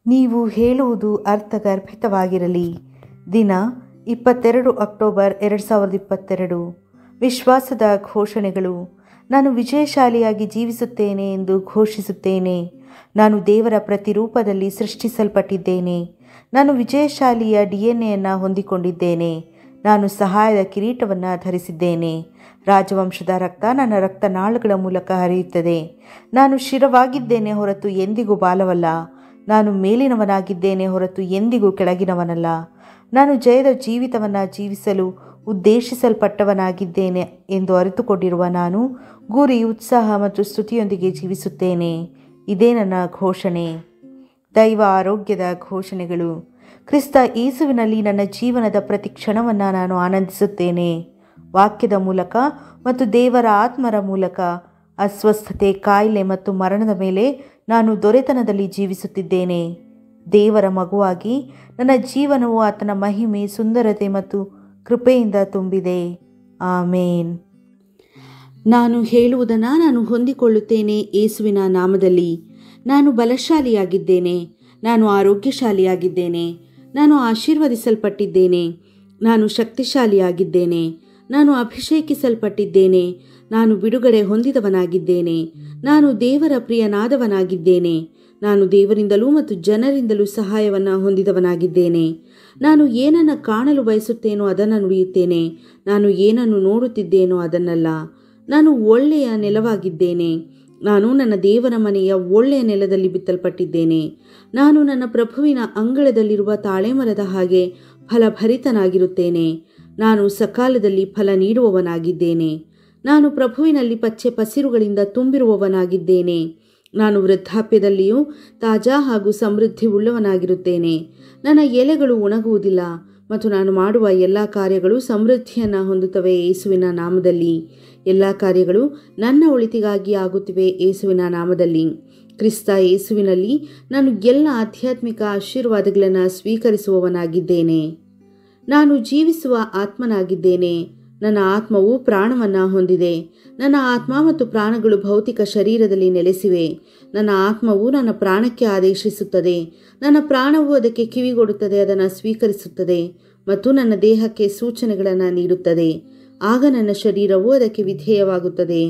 ನೀವು ಹೇಳುವುದು ಅರ್ಥಗರ್ಭಿತವಾಗಿರಲಿ ದಿನ ಇಪ್ಪತ್ತೆರಡು ಅಕ್ಟೋಬರ್ ಎರಡು ಸಾವಿರದ ಇಪ್ಪತ್ತೆರಡು ವಿಶ್ವಾಸದ ಘೋಷಣೆಗಳು ನಾನು ವಿಜಯಶಾಲಿಯಾಗಿ ಜೀವಿಸುತ್ತೇನೆ ಎಂದು ಘೋಷಿಸುತ್ತೇನೆ ನಾನು ದೇವರ ಪ್ರತಿರೂಪದಲ್ಲಿ ಸೃಷ್ಟಿಸಲ್ಪಟ್ಟಿದ್ದೇನೆ ನಾನು ವಿಜಯಶಾಲಿಯ ಡಿ ಎನ್ ಎಯನ್ನು ಹೊಂದಿಕೊಂಡಿದ್ದೇನೆ ನಾನು ಸಹಾಯದ ಕಿರೀಟವನ್ನು ಧರಿಸಿದ್ದೇನೆ ರಾಜವಂಶದ ರಕ್ತ ನನ್ನ ರಕ್ತನಾಳಗಳ ಮೂಲಕ ಹರಿಯುತ್ತದೆ ನಾನು ಶಿರವಾಗಿದ್ದೇನೆ ಹೊರತು ಎಂದಿಗೂ ಬಾಲವಲ್ಲ ನಾನು ಮೇಲಿನವನಾಗಿದ್ದೇನೆ ಹೊರತು ಎಂದಿಗೂ ಕೆಳಗಿನವನಲ್ಲ ನಾನು ಜಯದ ಜೀವಿತವನ್ನು ಜೀವಿಸಲು ಉದ್ದೇಶಿಸಲ್ಪಟ್ಟವನಾಗಿದ್ದೇನೆ ಎಂದು ಅರಿತುಕೊಂಡಿರುವ ನಾನು ಗುರಿ ಉತ್ಸಾಹ ಮತ್ತು ಸ್ತುತಿಯೊಂದಿಗೆ ಜೀವಿಸುತ್ತೇನೆ ಇದೇ ನನ್ನ ಘೋಷಣೆ ದೈವ ಆರೋಗ್ಯದ ಘೋಷಣೆಗಳು ಕ್ರಿಸ್ತ ಯೇಸುವಿನಲ್ಲಿ ನನ್ನ ಜೀವನದ ಪ್ರತಿ ಕ್ಷಣವನ್ನು ನಾನು ಆನಂದಿಸುತ್ತೇನೆ ವಾಕ್ಯದ ಮೂಲಕ ಮತ್ತು ದೇವರ ಆತ್ಮರ ಮೂಲಕ ಅಸ್ವಸ್ಥತೆ ಕಾಯಿಲೆ ಮತ್ತು ಮರಣದ ಮೇಲೆ ನಾನು ದೊರೆತನದಲ್ಲಿ ಜೀವಿಸುತ್ತಿದ್ದೇನೆ ದೇವರ ಮಗುವಾಗಿ ನನ್ನ ಜೀವನವು ಆತನ ಮಹಿಮೆ ಸುಂದರತೆ ಮತ್ತು ಕೃಪೆಯಿಂದ ತುಂಬಿದೆ ಆಮೇನ್ ನಾನು ಹೇಳುವುದನ್ನು ನಾನು ಹೊಂದಿಕೊಳ್ಳುತ್ತೇನೆ ಯೇಸುವಿನ ನಾಮದಲ್ಲಿ ನಾನು ಬಲಶಾಲಿಯಾಗಿದ್ದೇನೆ ನಾನು ಆರೋಗ್ಯಶಾಲಿಯಾಗಿದ್ದೇನೆ ನಾನು ಆಶೀರ್ವದಿಸಲ್ಪಟ್ಟಿದ್ದೇನೆ ನಾನು ಶಕ್ತಿಶಾಲಿಯಾಗಿದ್ದೇನೆ ನಾನು ಅಭಿಷೇಕಿಸಲ್ಪಟ್ಟಿದ್ದೇನೆ ನಾನು ಬಿಡುಗಡೆ ಹೊಂದಿದವನಾಗಿದ್ದೇನೆ ನಾನು ದೇವರ ಪ್ರಿಯನಾದವನಾಗಿದ್ದೇನೆ ನಾನು ದೇವರಿಂದಲೂ ಮತ್ತು ಜನರಿಂದಲೂ ಸಹಾಯವನ್ನು ಹೊಂದಿದವನಾಗಿದ್ದೇನೆ ನಾನು ಏನನ್ನು ಕಾಣಲು ಬಯಸುತ್ತೇನೋ ಅದನ್ನು ನುಡಿಯುತ್ತೇನೆ ನಾನು ಏನನ್ನು ನೋಡುತ್ತಿದ್ದೇನೋ ಅದನ್ನಲ್ಲ ನಾನು ಒಳ್ಳೆಯ ನೆಲವಾಗಿದ್ದೇನೆ ನಾನು ನನ್ನ ದೇವರ ಮನೆಯ ಒಳ್ಳೆಯ ನೆಲದಲ್ಲಿ ಬಿತ್ತಲ್ಪಟ್ಟಿದ್ದೇನೆ ನಾನು ನನ್ನ ಪ್ರಭುವಿನ ಅಂಗಳದಲ್ಲಿರುವ ತಾಳೆಮರದ ಹಾಗೆ ಫಲಭರಿತನಾಗಿರುತ್ತೇನೆ ನಾನು ಸಕಾಲದಲ್ಲಿ ಫಲ ನೀಡುವವನಾಗಿದ್ದೇನೆ ನಾನು ಪ್ರಭುವಿನಲ್ಲಿ ಪಚ್ಚೆ ಪಸಿರುಗಳಿಂದ ತುಂಬಿರುವವನಾಗಿದ್ದೇನೆ ನಾನು ವೃದ್ಧಾಪ್ಯದಲ್ಲಿಯೂ ತಾಜಾ ಹಾಗೂ ಸಮೃದ್ಧಿ ಉಳ್ಳವನಾಗಿರುತ್ತೇನೆ ನನ್ನ ಎಲೆಗಳು ಒಣಗುವುದಿಲ್ಲ ಮತ್ತು ನಾನು ಮಾಡುವ ಎಲ್ಲ ಕಾರ್ಯಗಳು ಸಮೃದ್ಧಿಯನ್ನು ಹೊಂದುತ್ತವೆ ಯೇಸುವಿನ ನಾಮದಲ್ಲಿ ಎಲ್ಲ ಕಾರ್ಯಗಳು ನನ್ನ ಒಳಿತಿಗಾಗಿ ಆಗುತ್ತಿವೆ ಯೇಸುವಿನ ನಾಮದಲ್ಲಿ ಕ್ರಿಸ್ತ ಯೇಸುವಿನಲ್ಲಿ ನಾನು ಎಲ್ಲ ಆಧ್ಯಾತ್ಮಿಕ ಆಶೀರ್ವಾದಗಳನ್ನು ಸ್ವೀಕರಿಸುವವನಾಗಿದ್ದೇನೆ ನಾನು ಜೀವಿಸುವ ಆತ್ಮನಾಗಿದ್ದೇನೆ ನನ್ನ ಆತ್ಮವು ಪ್ರಾಣವನ್ನು ಹೊಂದಿದೆ ನನ್ನ ಆತ್ಮ ಮತ್ತು ಪ್ರಾಣಗಳು ಭೌತಿಕ ಶರೀರದಲ್ಲಿ ನೆಲೆಸಿವೆ ನನ್ನ ಆತ್ಮವು ನನ್ನ ಪ್ರಾಣಕ್ಕೆ ಆದೇಶಿಸುತ್ತದೆ ನನ್ನ ಪ್ರಾಣವು ಅದಕ್ಕೆ ಕಿವಿಗೊಡುತ್ತದೆ ಅದನ್ನು ಸ್ವೀಕರಿಸುತ್ತದೆ ಮತ್ತು ನನ್ನ ದೇಹಕ್ಕೆ ಸೂಚನೆಗಳನ್ನು ನೀಡುತ್ತದೆ ಆಗ ನನ್ನ ಶರೀರವು ಅದಕ್ಕೆ ವಿಧೇಯವಾಗುತ್ತದೆ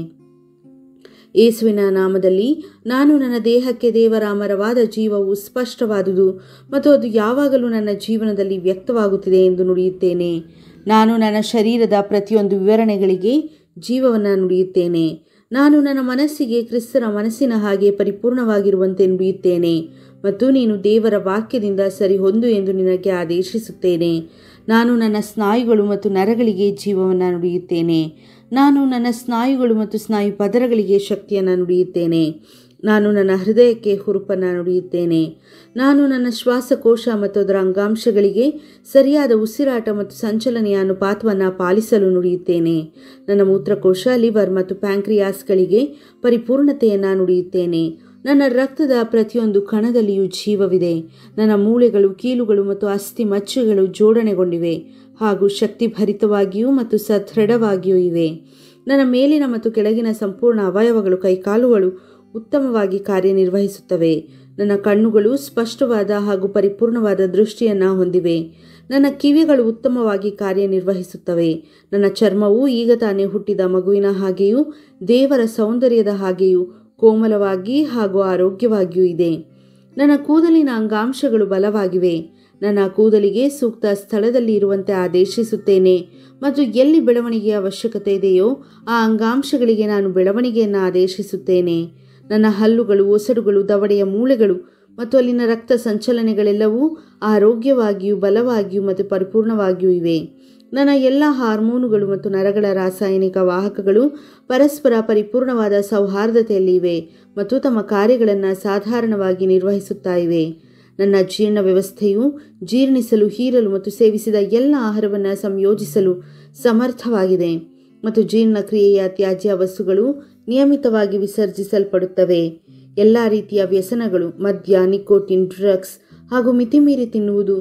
ಯೇಸುವಿನ ನಾಮದಲ್ಲಿ ನಾನು ನನ್ನ ದೇಹಕ್ಕೆ ದೇವರ ಅಮರವಾದ ಜೀವವು ಸ್ಪಷ್ಟವಾದುದು ಮತ್ತು ಅದು ಯಾವಾಗಲೂ ನನ್ನ ಜೀವನದಲ್ಲಿ ವ್ಯಕ್ತವಾಗುತ್ತಿದೆ ಎಂದು ನುಡಿಯುತ್ತೇನೆ ನಾನು ನನ್ನ ಶರೀರದ ಪ್ರತಿಯೊಂದು ವಿವರಣೆಗಳಿಗೆ ಜೀವವನ್ನು ನುಡಿಯುತ್ತೇನೆ ನಾನು ನನ್ನ ಮನಸ್ಸಿಗೆ ಕ್ರಿಸ್ತರ ಮನಸ್ಸಿನ ಹಾಗೆ ಪರಿಪೂರ್ಣವಾಗಿರುವಂತೆ ನುಡಿಯುತ್ತೇನೆ ಮತ್ತು ನೀನು ದೇವರ ವಾಕ್ಯದಿಂದ ಸರಿಹೊಂದು ಎಂದು ನಿನಗೆ ಆದೇಶಿಸುತ್ತೇನೆ ನಾನು ನನ್ನ ಸ್ನಾಯುಗಳು ಮತ್ತು ನರಗಳಿಗೆ ಜೀವವನ್ನು ನುಡಿಯುತ್ತೇನೆ ನಾನು ನನ್ನ ಸ್ನಾಯುಗಳು ಮತ್ತು ಸ್ನಾಯು ಪದರಗಳಿಗೆ ಶಕ್ತಿಯನ್ನು ನುಡಿಯುತ್ತೇನೆ ನಾನು ನನ್ನ ಹೃದಯಕ್ಕೆ ಹುರುಪನ್ನು ನುಡಿಯುತ್ತೇನೆ ನಾನು ನನ್ನ ಶ್ವಾಸಕೋಶ ಮತ್ತು ಅದರ ಅಂಗಾಂಶಗಳಿಗೆ ಸರಿಯಾದ ಉಸಿರಾಟ ಮತ್ತು ಸಂಚಲನೆಯ ಅನುಪಾತವನ್ನು ಪಾಲಿಸಲು ನುಡಿಯುತ್ತೇನೆ ನನ್ನ ಮೂತ್ರಕೋಶ ಲಿವರ್ ಮತ್ತು ಪ್ಯಾಂಕ್ರಿಯಾಸ್ಗಳಿಗೆ ಪರಿಪೂರ್ಣತೆಯನ್ನು ನುಡಿಯುತ್ತೇನೆ ನನ್ನ ರಕ್ತದ ಪ್ರತಿಯೊಂದು ಕಣದಲ್ಲಿಯೂ ಜೀವವಿದೆ ನನ್ನ ಮೂಳೆಗಳು ಕೀಲುಗಳು ಮತ್ತು ಅಸ್ಥಿ ಮಚ್ಚೆಗಳು ಜೋಡಣೆಗೊಂಡಿವೆ ಹಾಗೂ ಶಕ್ತಿಭರಿತವಾಗಿಯೂ ಮತ್ತು ಸದೃಢವಾಗಿಯೂ ಇವೆ ನನ್ನ ಮೇಲಿನ ಮತ್ತು ಕೆಳಗಿನ ಸಂಪೂರ್ಣ ಅವಯವಗಳು ಕೈಕಾಲುಗಳು ಉತ್ತಮವಾಗಿ ಕಾರ್ಯನಿರ್ವಹಿಸುತ್ತವೆ ನನ್ನ ಕಣ್ಣುಗಳು ಸ್ಪಷ್ಟವಾದ ಹಾಗೂ ಪರಿಪೂರ್ಣವಾದ ದೃಷ್ಟಿಯನ್ನು ಹೊಂದಿವೆ ನನ್ನ ಕಿವಿಗಳು ಉತ್ತಮವಾಗಿ ಕಾರ್ಯನಿರ್ವಹಿಸುತ್ತವೆ ನನ್ನ ಚರ್ಮವು ಈಗ ತಾನೇ ಹುಟ್ಟಿದ ಮಗುವಿನ ಹಾಗೆಯೂ ದೇವರ ಸೌಂದರ್ಯದ ಹಾಗೆಯೂ ಕೋಮಲವಾಗಿ ಹಾಗೂ ಆರೋಗ್ಯವಾಗಿಯೂ ಇದೆ ನನ್ನ ಕೂದಲಿನ ಅಂಗಾಂಶಗಳು ಬಲವಾಗಿವೆ ನನ್ನ ಕೂದಲಿಗೆ ಸೂಕ್ತ ಸ್ಥಳದಲ್ಲಿ ಇರುವಂತೆ ಆದೇಶಿಸುತ್ತೇನೆ ಮತ್ತು ಎಲ್ಲಿ ಬೆಳವಣಿಗೆಯ ಅವಶ್ಯಕತೆ ಇದೆಯೋ ಆ ಅಂಗಾಂಶಗಳಿಗೆ ನಾನು ಬೆಳವಣಿಗೆಯನ್ನು ಆದೇಶಿಸುತ್ತೇನೆ ನನ್ನ ಹಲ್ಲುಗಳು ಒಸಡುಗಳು ದವಡೆಯ ಮೂಳೆಗಳು ಮತ್ತು ಅಲ್ಲಿನ ರಕ್ತ ಸಂಚಲನೆಗಳೆಲ್ಲವೂ ಆರೋಗ್ಯವಾಗಿಯೂ ಬಲವಾಗಿಯೂ ಮತ್ತು ಪರಿಪೂರ್ಣವಾಗಿಯೂ ಇವೆ ನನ್ನ ಎಲ್ಲ ಹಾರ್ಮೋನುಗಳು ಮತ್ತು ನರಗಳ ರಾಸಾಯನಿಕ ವಾಹಕಗಳು ಪರಸ್ಪರ ಪರಿಪೂರ್ಣವಾದ ಸೌಹಾರ್ದತೆಯಲ್ಲಿ ಇವೆ ಮತ್ತು ತಮ್ಮ ಕಾರ್ಯಗಳನ್ನು ಸಾಧಾರಣವಾಗಿ ನಿರ್ವಹಿಸುತ್ತಾ ಇವೆ ನನ್ನ ಜೀರ್ಣ ವ್ಯವಸ್ಥೆಯು ಜೀರ್ಣಿಸಲು ಹೀರಲು ಮತ್ತು ಸೇವಿಸಿದ ಎಲ್ಲ ಆಹಾರವನ್ನು ಸಂಯೋಜಿಸಲು ಸಮರ್ಥವಾಗಿದೆ ಮತ್ತು ಜೀರ್ಣಕ್ರಿಯೆಯ ತ್ಯಾಜ್ಯ ವಸ್ತುಗಳು ನಿಯಮಿತವಾಗಿ ವಿಸರ್ಜಿಸಲ್ಪಡುತ್ತವೆ ಎಲ್ಲ ರೀತಿಯ ವ್ಯಸನಗಳು ಮದ್ಯ ನಿಕೋಟಿನ್ ಡ್ರಗ್ಸ್ ಹಾಗೂ ಮಿತಿಮೀರಿ ತಿನ್ನುವುದು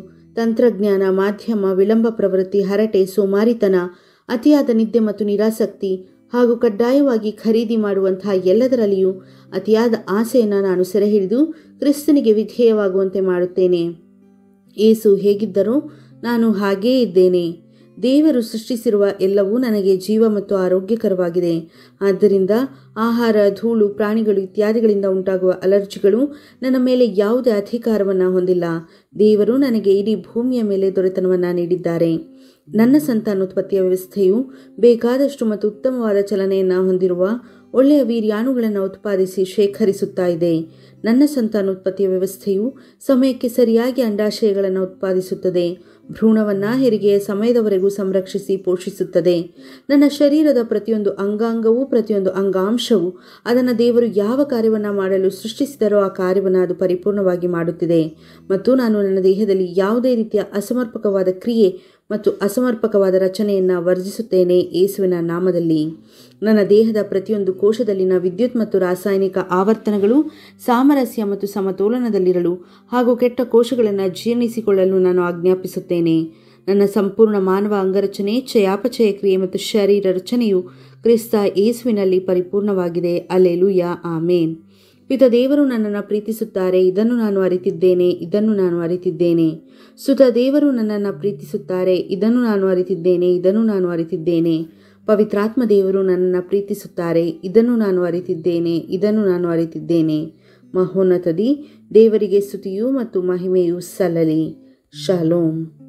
ತಂತ್ರಜ್ಞಾನ ಮಾಧ್ಯಮ ವಿಳಂಬ ಪ್ರವೃತ್ತಿ ಹರಟೆ ಸೋಮಾರಿತನ ಅತಿಯಾದ ನಿದ್ದೆ ಮತ್ತು ನಿರಾಸಕ್ತಿ ಹಾಗೂ ಕಡ್ಡಾಯವಾಗಿ ಖರೀದಿ ಮಾಡುವಂತಹ ಎಲ್ಲದರಲ್ಲಿಯೂ ಅತಿಯಾದ ಆಸೆಯನ್ನು ನಾನು ಸೆರೆ ಹಿಡಿದು ಕ್ರಿಸ್ತನಿಗೆ ವಿಧೇಯವಾಗುವಂತೆ ಮಾಡುತ್ತೇನೆ ಏಸು ಹೇಗಿದ್ದರೋ ನಾನು ಹಾಗೇ ಇದ್ದೇನೆ ದೇವರು ಸೃಷ್ಟಿಸಿರುವ ಎಲ್ಲವೂ ನನಗೆ ಜೀವ ಮತ್ತು ಆರೋಗ್ಯಕರವಾಗಿದೆ ಆದ್ದರಿಂದ ಆಹಾರ ಧೂಳು ಪ್ರಾಣಿಗಳು ಇತ್ಯಾದಿಗಳಿಂದ ಉಂಟಾಗುವ ಅಲರ್ಜಿಗಳು ನನ್ನ ಮೇಲೆ ಯಾವುದೇ ಅಧಿಕಾರವನ್ನು ಹೊಂದಿಲ್ಲ ದೇವರು ನನಗೆ ಇಡೀ ಭೂಮಿಯ ಮೇಲೆ ದೊರೆತನವನ್ನು ನೀಡಿದ್ದಾರೆ ನನ್ನ ಸಂತಾನೋತ್ಪತ್ತಿಯ ವ್ಯವಸ್ಥೆಯು ಬೇಕಾದಷ್ಟು ಮತ್ತು ಉತ್ತಮವಾದ ಚಲನೆಯನ್ನು ಹೊಂದಿರುವ ಒಳ್ಳೆಯ ವೀರ್ಯಾಣುಗಳನ್ನು ಉತ್ಪಾದಿಸಿ ಶೇಖರಿಸುತ್ತಾ ಇದೆ ನನ್ನ ಸಂತಾನೋತ್ಪತ್ತಿಯ ವ್ಯವಸ್ಥೆಯು ಸಮಯಕ್ಕೆ ಸರಿಯಾಗಿ ಅಂಡಾಶಯಗಳನ್ನು ಉತ್ಪಾದಿಸುತ್ತದೆ ಭ್ರೂಣವನ್ನು ಹೆರಿಗೆಯ ಸಮಯದವರೆಗೂ ಸಂರಕ್ಷಿಸಿ ಪೋಷಿಸುತ್ತದೆ ನನ್ನ ಶರೀರದ ಪ್ರತಿಯೊಂದು ಅಂಗಾಂಗವೂ ಪ್ರತಿಯೊಂದು ಅಂಗಾಂಶವೂ ಅದನ್ನು ದೇವರು ಯಾವ ಕಾರ್ಯವನ್ನು ಮಾಡಲು ಸೃಷ್ಟಿಸಿದರೋ ಆ ಕಾರ್ಯವನ್ನು ಅದು ಪರಿಪೂರ್ಣವಾಗಿ ಮಾಡುತ್ತಿದೆ ಮತ್ತು ನಾನು ನನ್ನ ದೇಹದಲ್ಲಿ ಯಾವುದೇ ರೀತಿಯ ಅಸಮರ್ಪಕವಾದ ಕ್ರಿಯೆ ಮತ್ತು ಅಸಮರ್ಪಕವಾದ ರಚನೆಯನ್ನು ವರ್ಜಿಸುತ್ತೇನೆ ಯೇಸುವಿನ ನಾಮದಲ್ಲಿ ನನ್ನ ದೇಹದ ಪ್ರತಿಯೊಂದು ಕೋಶದಲ್ಲಿನ ವಿದ್ಯುತ್ ಮತ್ತು ರಾಸಾಯನಿಕ ಆವರ್ತನಗಳು ಸಾಮರಸ್ಯ ಮತ್ತು ಸಮತೋಲನದಲ್ಲಿರಲು ಹಾಗೂ ಕೆಟ್ಟ ಕೋಶಗಳನ್ನು ಜೀರ್ಣಿಸಿಕೊಳ್ಳಲು ನಾನು ಆಜ್ಞಾಪಿಸುತ್ತೇನೆ ನನ್ನ ಸಂಪೂರ್ಣ ಮಾನವ ಅಂಗರಚನೆ ಚಯಾಪಚಯ ಕ್ರಿಯೆ ಮತ್ತು ಶರೀರ ರಚನೆಯು ಕ್ರಿಸ್ತ ಯೇಸುವಿನಲ್ಲಿ ಪರಿಪೂರ್ಣವಾಗಿದೆ ಅಲ್ಲೆಲುಯ ಆಮೇನ್ ಪಿತ ದೇವರು ನನ್ನನ್ನು ಪ್ರೀತಿಸುತ್ತಾರೆ ಇದನ್ನು ನಾನು ಅರಿತಿದ್ದೇನೆ ಇದನ್ನು ನಾನು ಅರಿತಿದ್ದೇನೆ ಸುತ ದೇವರು ನನ್ನನ್ನು ಪ್ರೀತಿಸುತ್ತಾರೆ ಇದನ್ನು ನಾನು ಅರಿತಿದ್ದೇನೆ ಇದನ್ನು ನಾನು ಅರಿತಿದ್ದೇನೆ ಪವಿತ್ರಾತ್ಮ ದೇವರು ನನ್ನನ್ನು ಪ್ರೀತಿಸುತ್ತಾರೆ ಇದನ್ನು ನಾನು ಅರಿತಿದ್ದೇನೆ ಇದನ್ನು ನಾನು ಅರಿತಿದ್ದೇನೆ ಮಹೋನ್ನತದಿ ದೇವರಿಗೆ ಸ್ತುತಿಯೂ ಮತ್ತು ಮಹಿಮೆಯೂ ಸಲ್ಲಲಿ ಶಾಲೋಮ್